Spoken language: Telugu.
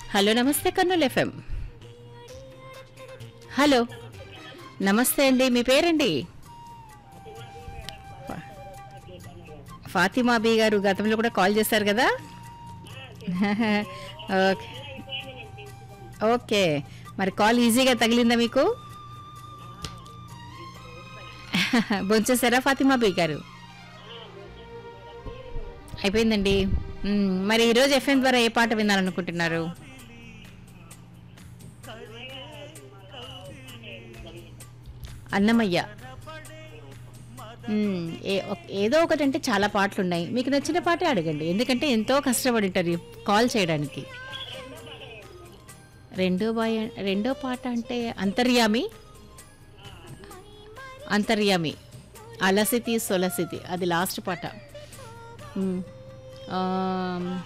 హలో నమస్తే కర్నూలు ఎఫ్ఎం హలో నమస్తే అండి మీ పేరండి ఫా- ఫాతిమా బీ గారు గతంలో కూడా కాల్ చేశారు కదా ఓకే ఓకే మరి కాల్ ఈజీగా తగిలిందా మీకు బొంచేసారా ఫాతిమా బీ గారు అయిపోయిందండి మ్మ్, మరి ఈరోజు ఎఫ్ఎం ద్వారా ఏ పాట వినాలనుకుంటున్నారు అన్నమయ్య మ్మ్, ఏ- ఒక్- ఏదో ఒకటి అంటే చాలా పాటలు ఉన్నాయి మీకు నచ్చిన పాటే అడగండి ఎందుకంటే ఎంతో కష్టపడి ఉంటారు ఈ కాల్ చేయడానికి రెండో బాయ్ రెండో పాట అంటే అంతర్యామి అంతర్యామి అలసితి సొలసితి అది లాస్ట్ పాట మ్మ్. ఆమ్,